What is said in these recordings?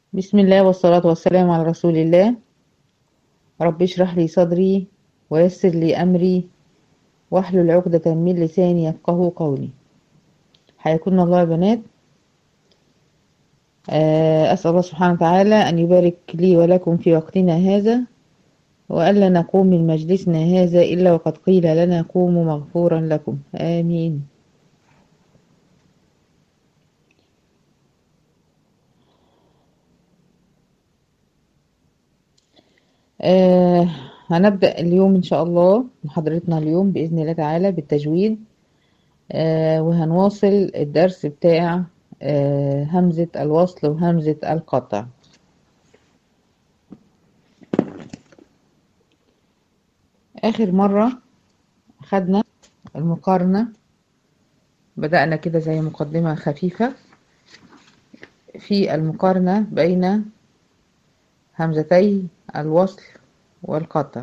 بسم الله والصلاة والسلام على رسول الله رب اشرح لي صدري ويسر لي أمري واحلل عقدة من لساني يفقه قولي حياكم الله يا بنات آه، أسأل الله سبحانه وتعالى أن يبارك لي ولكم في وقتنا هذا وألا نقوم من مجلسنا هذا إلا وقد قيل لنا قوموا مغفورا لكم آمين آه هنبدأ اليوم إن شاء الله محاضرتنا اليوم بإذن الله تعالى بالتجويد آه وهنواصل الدرس بتاع آه همزة الوصل وهمزة القطع آخر مرة خدنا المقارنة بدأنا كده زي مقدمة خفيفة في المقارنة بين همزتي الوصل والقطع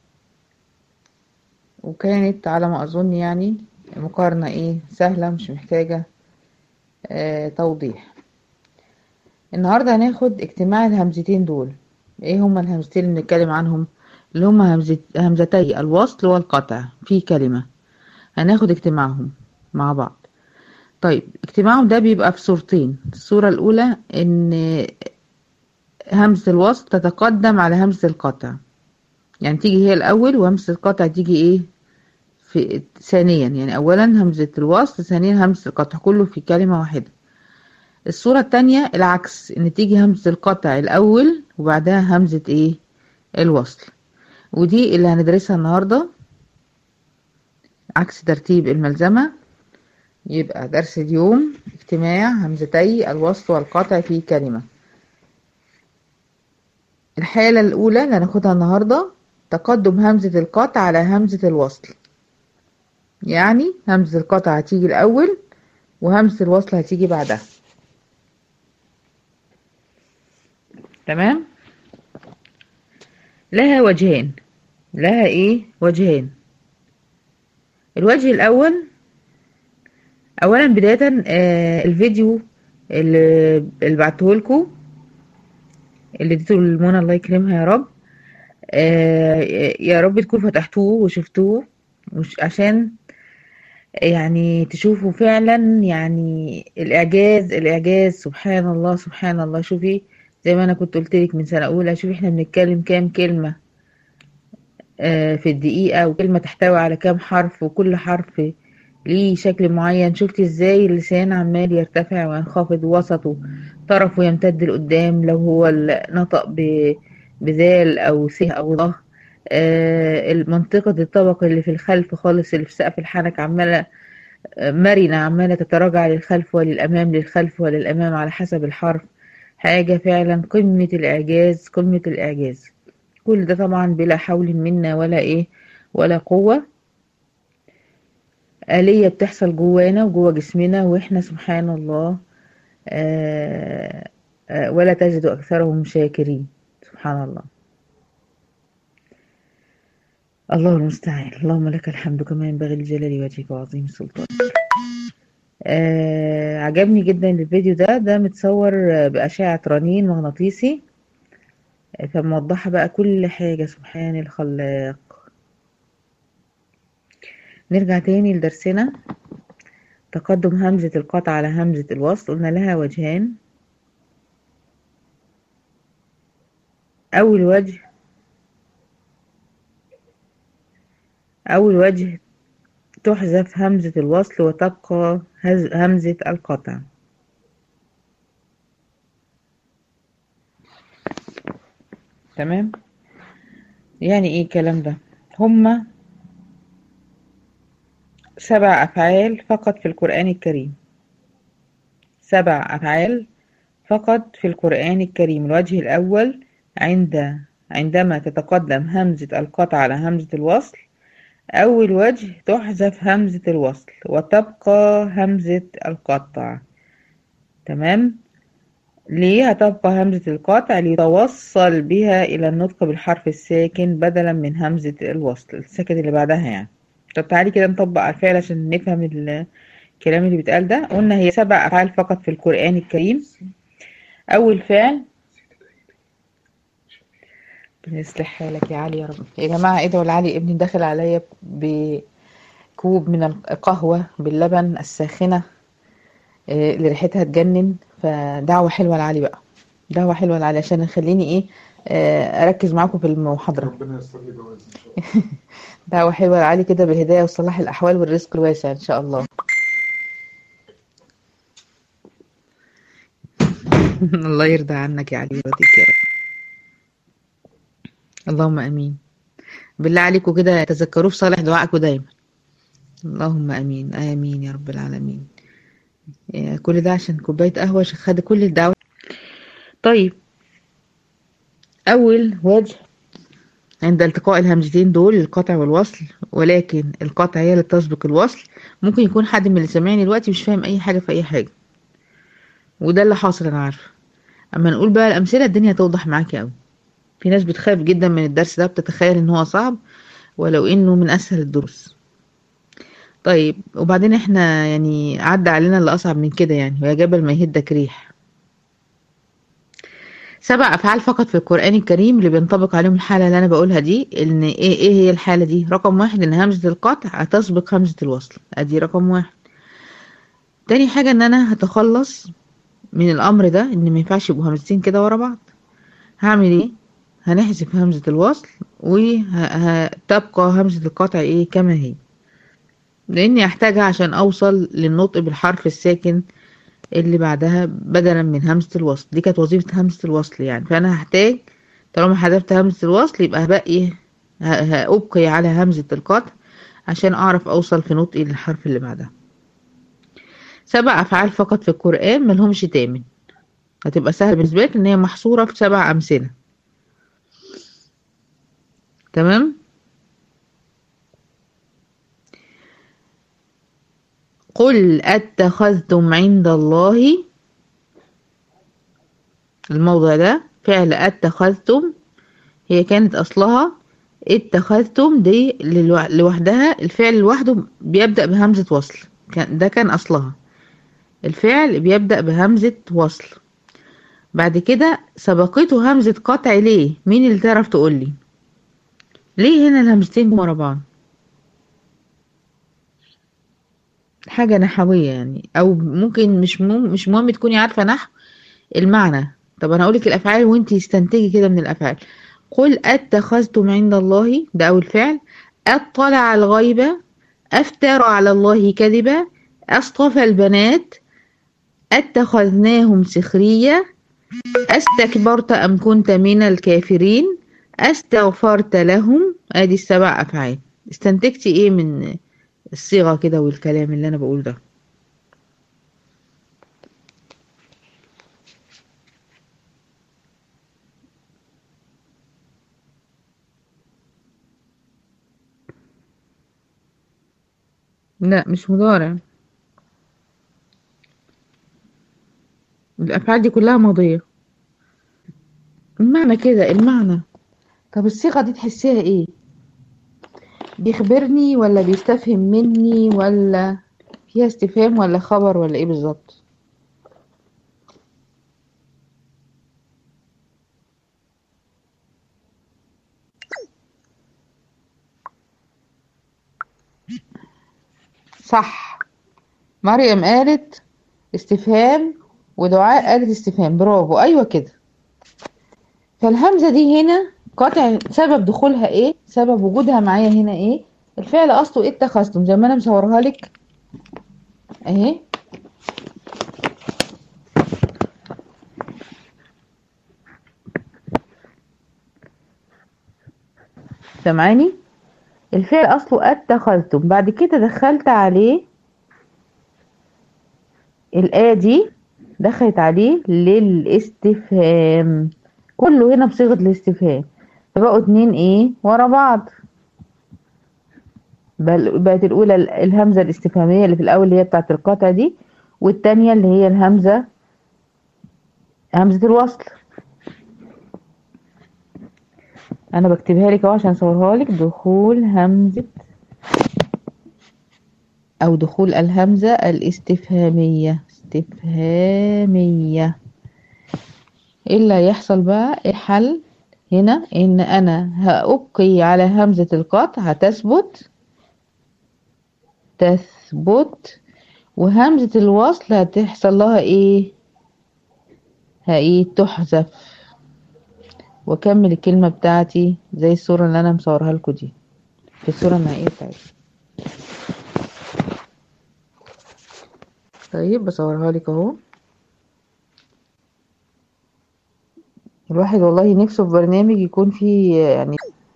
وكانت على ما أظن يعني مقارنة إيه سهلة مش محتاجة آه توضيح النهاردة هناخد اجتماع الهمزتين دول ايه هما الهمزتين اللي بنتكلم عنهم اللي هما همزة همزتي الوصل والقطع في كلمة هناخد اجتماعهم مع بعض طيب اجتماعهم ده بيبقى في صورتين الصورة الأولى إن همزة الوصل تتقدم على همزة القطع يعني تيجي هي الأول وهمزة القطع تيجي إيه في ثانيا يعني أولا همزة الوصل ثانيا همزة القطع كله في كلمة واحدة الصورة التانية العكس إن تيجي همزة القطع الأول وبعدها همزة إيه الوصل ودي اللي هندرسها النهاردة عكس ترتيب الملزمة يبقى درس اليوم اجتماع همزتي الوصل والقطع في كلمة الحالة الأولى اللي هناخدها النهاردة تقدم همزة القطع على همزة الوصل يعني همزة القطع هتيجي الأول وهمزة الوصل هتيجي بعدها تمام لها وجهين لها ايه وجهين الوجه الأول أولا بداية آه الفيديو اللي, اللي بعته لكم اللي اديته لمنى الله يكرمها يا رب آه يا رب تكونوا فتحتوه وشفتوه مش عشان يعني تشوفوا فعلا يعني الإعجاز الإعجاز سبحان الله سبحان الله شوفي زي ما أنا كنت قلتلك من سنة أولى شوفي احنا بنتكلم كام كلمة آه في الدقيقة وكلمة تحتوي على كام حرف وكل حرف ليه شكل معين شفتي ازاي اللسان عمال يرتفع وينخفض وسطه طرفه يمتد لقدام لو هو نطق بذال او س او ض آه المنطقة الطبقة اللي في الخلف خالص اللي في سقف الحنك عمالة مرنة عمالة تتراجع للخلف وللأمام للخلف وللأمام على حسب الحرف حاجة فعلا قمة الإعجاز قمة الإعجاز كل ده طبعا بلا حول منا ولا إيه ولا قوة آلية بتحصل جوانا وجوا جسمنا وإحنا سبحان الله آآ آآ ولا تجد أكثرهم شاكرين سبحان الله الله المستعان اللهم لك الحمد كما ينبغي لجلال وجهك وعظيم سلطانك عجبني جدا الفيديو ده ده متصور بأشعة رنين مغناطيسي فموضحة بقى كل حاجة سبحان الخلاق نرجع تاني لدرسنا تقدم همزة القطع على همزة الوصل قلنا لها وجهان أول وجه أول وجه تحذف همزة الوصل وتبقى همزة القطع تمام يعني ايه الكلام ده هما سبع أفعال فقط في القرآن الكريم سبع أفعال فقط في القرآن الكريم الوجه الأول عند عندما تتقدم همزة القطع على همزة الوصل أول وجه تحذف همزة الوصل وتبقى همزة القطع تمام ليه هتبقى همزة القطع ليتوصل بها إلى النطق بالحرف الساكن بدلا من همزة الوصل الساكن اللي بعدها يعني طب تعالي كده نطبق على الفعل عشان نفهم الكلام اللي بيتقال ده قلنا هي سبع أفعال فقط في القرآن الكريم أول فعل ربنا يصلح حالك يا علي يا رب يا جماعة ادعوا لعلي ابني داخل عليا بكوب من القهوة باللبن الساخنة آه، اللي ريحتها تجنن فدعوة حلوة لعلي بقى دعوة حلوة لعلي عشان يخليني ايه آه، اركز معاكم في المحاضرة ربنا ييسر لي جواز ان شاء الله دعوة حلوة لعلي كده بالهداية وصلاح الأحوال والرزق الواسع إن شاء الله الله يرضى عنك يا علي يرضيك يا رب اللهم امين بالله عليكم كده تذكروه في صالح دعائكم دايما اللهم امين امين يا رب العالمين يا كل ده عشان كوبايه قهوه عشان خد كل الدعوات طيب اول وجه عند التقاء الهمزتين دول القطع والوصل ولكن القطع هي اللي تسبق الوصل ممكن يكون حد من اللي سامعني دلوقتي مش فاهم اي حاجه في اي حاجه وده اللي حاصل انا عارفه اما نقول بقى الامثله الدنيا توضح معاكي قوي في ناس بتخاف جدا من الدرس ده بتتخيل ان هو صعب ولو انه من اسهل الدروس طيب وبعدين احنا يعني عدى علينا اللي اصعب من كده يعني ويا جبل ما يهدك ريح سبع افعال فقط في القران الكريم اللي بينطبق عليهم الحاله اللي انا بقولها دي ان ايه ايه هي الحاله دي رقم واحد ان همزه القطع هتسبق همزه الوصل ادي رقم واحد تاني حاجه ان انا هتخلص من الامر ده ان ما ينفعش يبقوا همزتين كده ورا بعض هعمل ايه هنحذف همزة الوصل وتبقى همزة القطع ايه كما هي لاني احتاجها عشان اوصل للنطق بالحرف الساكن اللي بعدها بدلا من همزة الوصل دي كانت وظيفة همزة الوصل يعني فانا هحتاج طالما حذفت همزة الوصل يبقى هبقي هأبقي على همزة القطع عشان اعرف اوصل في نطقي للحرف اللي بعدها سبع افعال فقط في القرآن ملهمش تامن هتبقى سهل بالنسبة لك ان هي محصورة في سبع امثلة تمام قل اتخذتم عند الله الموضع ده فعل اتخذتم هي كانت اصلها اتخذتم دي لوحدها الفعل لوحده بيبدأ بهمزة وصل كان ده كان اصلها الفعل بيبدأ بهمزة وصل بعد كده سبقته همزة قطع ليه مين اللي تعرف تقولي ليه هنا الهمزتين ورا بعض حاجة نحوية يعني او ممكن مش مهم مش مهم تكوني عارفة نحو المعنى طب انا اقولك الافعال وانتي استنتجي كده من الافعال قل اتخذتم عند الله ده اول فعل اطلع الغيبة افترى على الله كذبا اصطفى البنات اتخذناهم سخرية استكبرت ام كنت من الكافرين استغفرت لهم ادي السبع افعال استنتجتي ايه من الصيغة كده والكلام اللي انا بقول ده لا مش مضارع الافعال دي كلها ماضية المعنى كده المعنى طب الصيغة دي تحسيها ايه بيخبرني ولا بيستفهم مني ولا فيها استفهام ولا خبر ولا ايه بالظبط صح مريم قالت استفهام ودعاء قالت استفهام برافو ايوه كده فالهمزة دي هنا قطع سبب دخولها ايه سبب وجودها معايا هنا ايه الفعل اصله ايه اتخذتم زي ما انا مصورها لك اهي سامعاني الفعل اصله اتخذتم بعد كده دخلت عليه الآية دي دخلت عليه للاستفهام كله هنا بصيغة الاستفهام فبقوا اتنين ايه ورا بعض بل بقت الأولى الهمزة الاستفهامية اللي في الأول اللي هي بتاعت القطع دي والتانية اللي هي الهمزة همزة الوصل أنا بكتبها لك أهو عشان أصورها لك دخول همزة أو دخول الهمزة الاستفهامية استفهامية ايه اللي هيحصل بقى الحل هنا ان انا هأبقي على همزة القطع هتثبت تثبت وهمزة الوصل هتحصل لها ايه ها ايه تحذف واكمل الكلمة بتاعتي زي الصورة اللي انا مصورها لكم دي في الصورة النهائية بتاعتي طيب بصورها لك اهو الواحد والله نفسه في برنامج يكون فيه يعني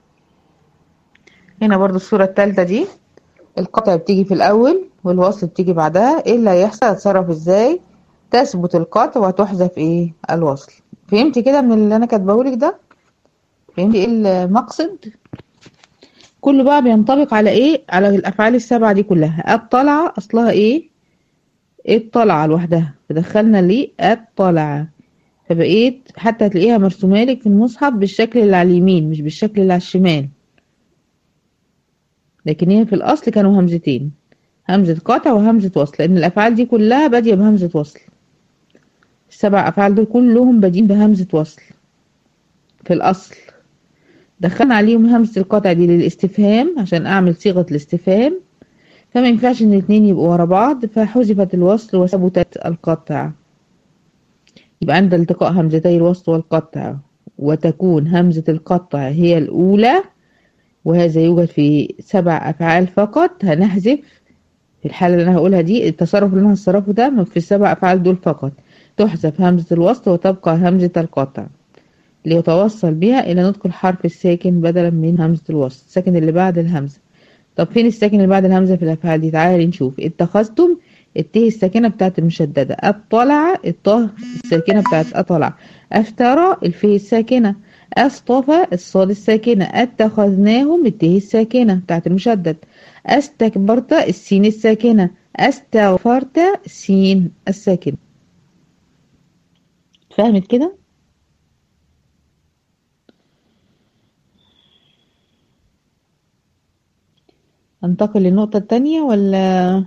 هنا برضو الصورة التالتة دي القطع بتيجي في الأول والوصل بتيجي بعدها ايه اللي هيحصل هتصرف ازاي تثبت القطع وتحذف ايه الوصل فهمتي كده من اللي انا كاتباهولك ده فهمتي ايه المقصد كله بقى بينطبق على ايه على الافعال السبعة دي كلها الطلعة اصلها ايه الطلعة لوحدها فدخلنا ليه الطلعة فبقيت حتى هتلاقيها مرسومة لك في المصحف بالشكل اللي على اليمين مش بالشكل اللي على الشمال لكن هي في الأصل كانوا همزتين همزة قطع وهمزة وصل لأن الأفعال دي كلها بادية بهمزة وصل السبع أفعال دول كلهم بادين بهمزة وصل في الأصل دخلنا عليهم همزة القطع دي للاستفهام عشان أعمل صيغة الاستفهام فما ينفعش إن الاتنين يبقوا ورا بعض فحذفت الوصل وثبتت القطع يبقى عند التقاء همزتي الوصل والقطع وتكون همزة القطع هي الأولى وهذا يوجد في سبع أفعال فقط هنحذف في الحالة اللي أنا هقولها دي التصرف اللي أنا هصرفه ده في السبع أفعال دول فقط تحذف همزة الوصل وتبقى همزة القطع ليتوصل بها إلى نطق الحرف الساكن بدلا من همزة الوصل الساكن اللي بعد الهمزة طب فين الساكن اللي بعد الهمزة في الأفعال دي تعالي نشوف اتخذتم الته الساكنة بتاعت المشددة اطلع الطه الساكنة بتاعت اطلع افترى الفه الساكنة اصطفى الصاد الساكنة اتخذناهم الته الساكنة بتاعت المشدد استكبرت السين الساكنة استغفرت السين الساكنة فهمت كده انتقل للنقطة التانية ولا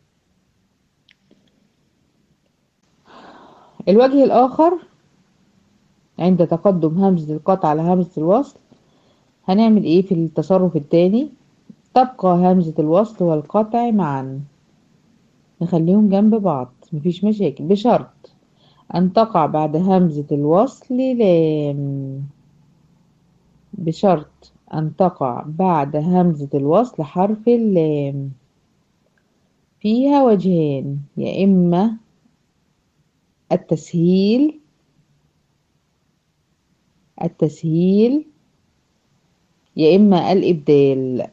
الوجه الآخر عند تقدم همزة القطع على همزة الوصل هنعمل ايه في التصرف التاني تبقى همزة الوصل والقطع معا نخليهم جنب بعض مفيش مشاكل بشرط أن تقع بعد همزة الوصل لام بشرط أن تقع بعد همزة الوصل حرف اللام فيها وجهان يا إما التسهيل التسهيل يا إما الإبدال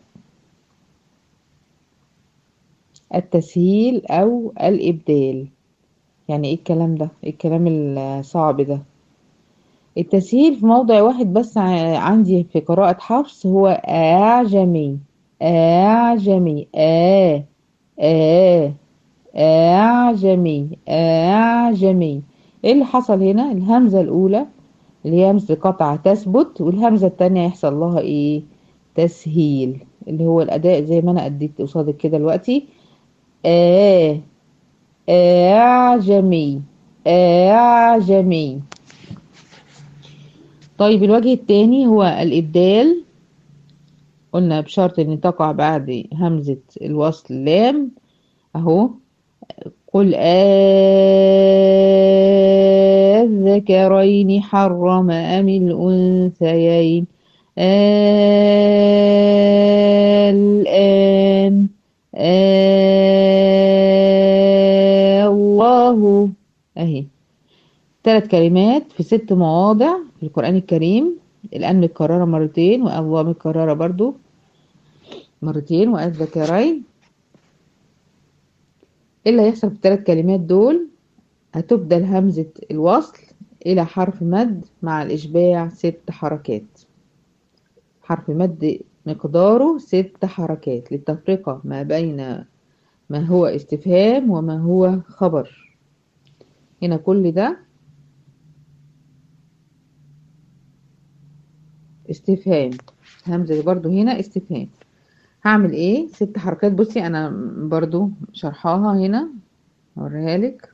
التسهيل أو الإبدال يعني إيه الكلام ده إيه الكلام الصعب ده التسهيل في موضع واحد بس عندي في قراءة حفص هو أعجمي أعجمي آ آ أعجمي أعجمي إيه اللي حصل هنا الهمزة الأولى اللي هي همزة القطع تثبت والهمزة التانية يحصل لها إيه تسهيل اللي هو الأداء زي ما أنا أديت قصادك كده دلوقتي آ أعجمي أعجمي طيب الوجه التاني هو الإبدال قلنا بشرط ان تقع بعد همزة الوصل لام اهو قل الذكرين حرم أم الأنثيين الآن الله أهي ثلاث كلمات في ست مواضع في القرآن الكريم الآن متكررة مرتين والله متكررة برضو مرتين والذكرين ايه اللي هيحصل في الثلاث كلمات دول هتبدل همزة الوصل إلى حرف مد مع الإشباع ست حركات حرف مد مقداره ست حركات للتفرقة ما بين ما هو استفهام وما هو خبر هنا كل ده استفهام همزة برضو هنا استفهام هعمل ايه ست حركات بصي انا برضو شرحاها هنا اوريها لك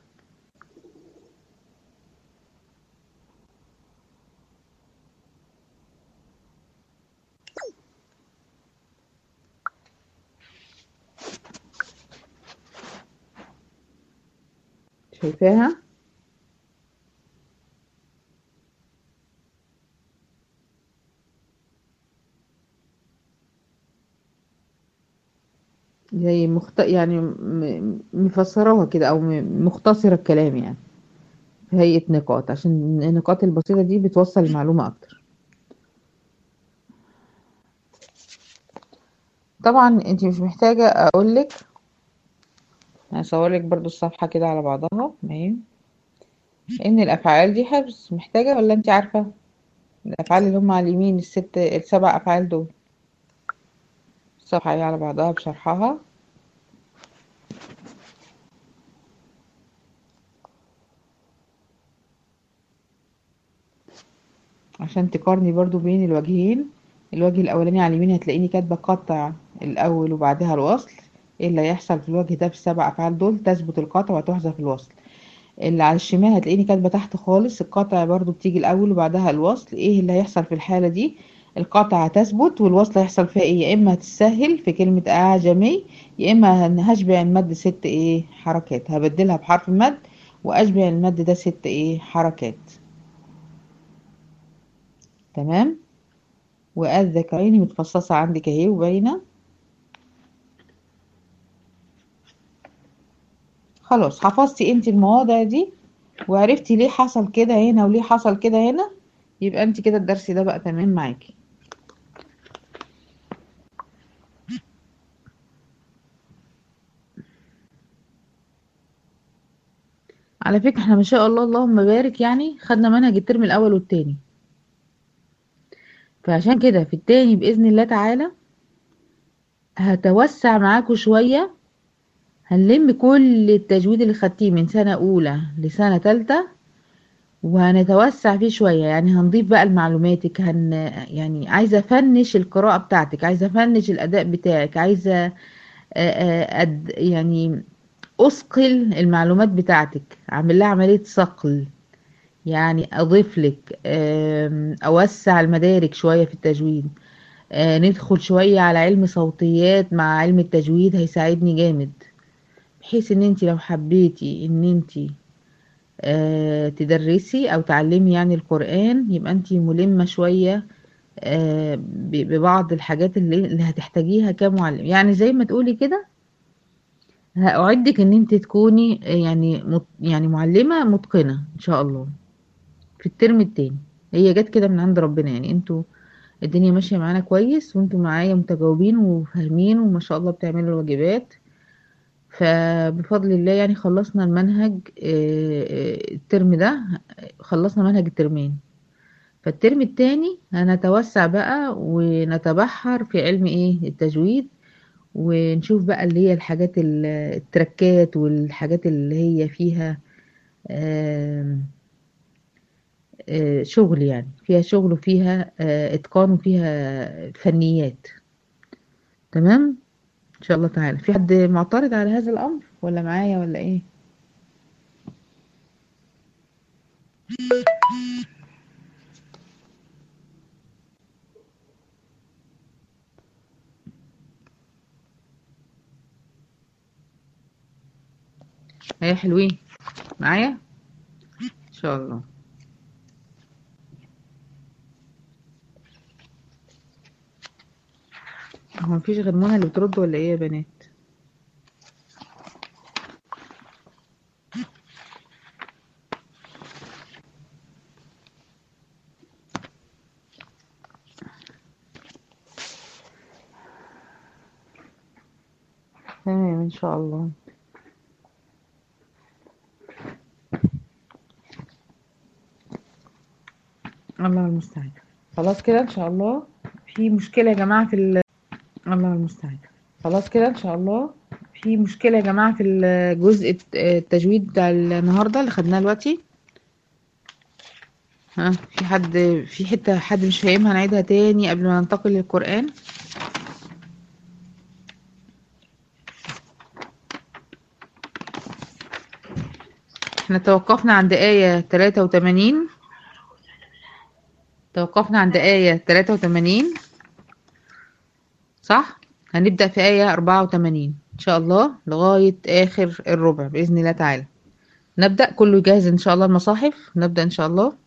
شايفاها زي مخت... يعني م- مفسراها كده او م- مختصرة الكلام يعني في هيئة نقاط عشان النقاط البسيطة دي بتوصل المعلومة اكتر طبعا انت مش محتاجة اقولك هصورلك برضو الصفحة كده على بعضها اهي ان الافعال دي حفظ محتاجة ولا انت عارفة الافعال اللي هم على اليمين الست السبع افعال دول الصفحة اهي على بعضها بشرحها عشان تقارني برضو بين الوجهين الوجه الاولاني على اليمين هتلاقيني كاتبة قطع الاول وبعدها الوصل ايه اللي هيحصل في الوجه ده في السبع افعال دول تثبت القطع وتحذف الوصل اللي على الشمال هتلاقيني كاتبة تحت خالص القطع برضو بتيجي الأول وبعدها الوصل ايه اللي هيحصل في الحالة دي القطع هتثبت والوصل هيحصل فيها ايه يا اما هتسهل في كلمة أعجمي يا اما هن- هشبع المد ست ايه حركات هبدلها بحرف المد وأشبع المد ده ست ايه حركات تمام والذكرين متفصصة عندك اهي وباينة خلاص حفظتي انت المواضع دي وعرفتي ليه حصل كده هنا وليه حصل كده هنا يبقى انت كده الدرس ده بقى تمام معاكي على فكرة احنا ما شاء الله اللهم بارك يعني خدنا منهج الترم الأول والتاني فعشان كده في التاني بإذن الله تعالى هتوسع معاكوا شوية هنلم كل التجويد اللي خدتيه من سنة أولى لسنة تالتة وهنتوسع فيه شوية يعني هنضيف بقى لمعلوماتك هن يعني عايزة أفنش القراءة بتاعتك عايزة أفنش الأداء بتاعك عايزة آه، آه، أد يعني أثقل المعلومات بتاعتك أعمل لها عملية صقل يعني أضيف لك آم، أوسع المدارك شوية في التجويد آه، ندخل شوية على علم صوتيات مع علم التجويد هيساعدني جامد بحيث ان انت لو حبيتي ان انت آه، تدرسي او تعلمي يعني القرآن يبقى انت ملمة شوية آه، ب- ببعض الحاجات اللي, اللي هتحتاجيها كمعلم يعني زي ما تقولي كده هأعدك ان انت تكوني آه، يعني مت- يعني معلمة متقنة ان شاء الله في الترم التاني هي جت كده من عند ربنا يعني انتوا الدنيا ماشية معانا كويس وانتوا معايا متجاوبين وفاهمين وما شاء الله بتعملوا الواجبات فبفضل الله يعني خلصنا المنهج آه، آه، الترم ده خلصنا منهج الترمين فالترم التاني هنتوسع بقى ونتبحر في علم ايه التجويد ونشوف بقى اللي هي الحاجات ال- التركات والحاجات اللي هي فيها آم، آه، شغل يعني فيها شغل وفيها آه، اتقان وفيها فنيات تمام ان شاء الله تعالى في حد معترض على هذا الامر ولا معايا ولا ايه هيا حلوين معايا ان شاء الله هو مفيش غير منى اللي بترد ولا ايه يا بنات تمام ان شاء الله الله المستعان خلاص كده ان شاء الله في مشكلة يا جماعة في ال... الله المستعان خلاص كده ان شاء الله في مشكلة يا جماعة في الجزء الت- التجويد بتاع النهاردة اللي خدناه دلوقتي ها في حد في حتة حد مش فاهمها نعيدها تاني قبل ما ننتقل للقرآن احنا توقفنا عند آية 83 توقفنا عند آية 83 صح هنبدأ في آية 84 إن شاء الله لغاية آخر الربع بإذن الله تعالى نبدأ كله يجهز إن شاء الله المصاحف نبدأ إن شاء الله